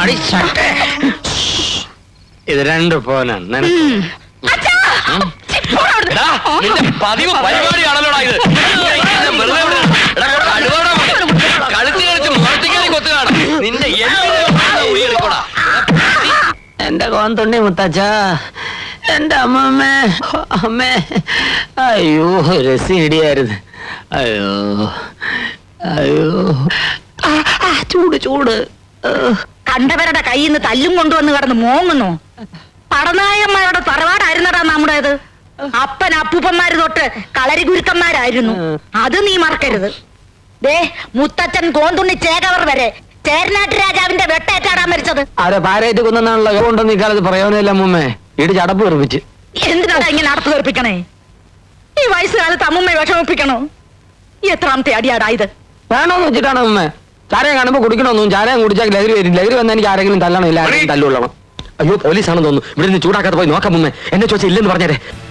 അടി ചട്ടെ. ഇത് രണ്ട് ഫോനാണ് നിനക്ക് എടാ, നിന്റെ പതിവ് പരിപാടിയാണല്ലോടാ ഇത് നിന്നെ വെറുതെ വിട്. എടാ, കഴുതോടെ വിട്. കളിച്ച് കളിച്ച് മുഖത്തേക്കാരി കൊത്തു കാണാം നിന്റെ എല്ലിനെ ഉയർക്കോടാ എന്റെ കോന്തുണ്ണി മുത്തച്ഛ എന്റെ അമ്മമ്മേ അമ്മേ അയ്യോ രസിടിയായിരുന്നു അയ്യോ അയ്യോ ആ, ആ, ചൂട് ചൂട് ഏ. കണ്ടവരുടെ കയ്യിൽ നിന്ന് തല്ലും കൊണ്ടുവന്ന് കിടന്ന് മോങ്ങുന്നു പടനായന്മാരുടെ തറവാടായിരുന്നടാ നമ്മുടേത് അപ്പൻ അപ്പൂപ്പന്മാര് തൊട്ട് കളരി ഗുരുക്കന്മാരായിരുന്നു അത് നീ മറക്കരുത് ദേ മുത്തച്ഛൻ കോന്തുണ്ണി ചേകവർ വരെ ചേരനാട്ട് രാജാവിന്റെ വെട്ടേറ്റാടാൻ മരിച്ചത് അവരെ പാരേറ്റ് കുന്നാണല്ലോ കൊണ്ടൊന്നും ഇക്കാലത്ത് പ്രയോജനമില്ല അമ്മമ്മേ ഇടി ചടപ്പ് തെറിപ്പിച്ച് എന്തിനാടാ ഇങ്ങനെ നടത്തു തീർപ്പിക്കണേ ഈ വയസ്സുകാലത്ത് അമ്മുമ്മയെ വിഷമിപ്പിക്കണോ എത്രാമത്തെ അടിയാടാ ഇത് വേണോന്ന് വെച്ചിട്ടാണ് അമ്മ ചാരയെ കാണുമ്പോ കുടിക്കണമെന്നും ചാരയും കുടിച്ചാൽ ലഹരി വരും ലഹരി വന്നാൽ എനിക്ക് ആരെങ്കിലും തല്ലണം ഇല്ല ആരെങ്കിലും തല്ലുകൊള്ളണം അയ്യോ പോലീസാണെന്ന് തോന്നുന്നു ഇവിടെ നിന്ന് ചൂടാക്കാതെ പോയി നോക്കാം മുമ്മേ എന്നെ ചോദിച്ചാൽ ഇല്ലെന്ന് പറഞ്ഞേരെ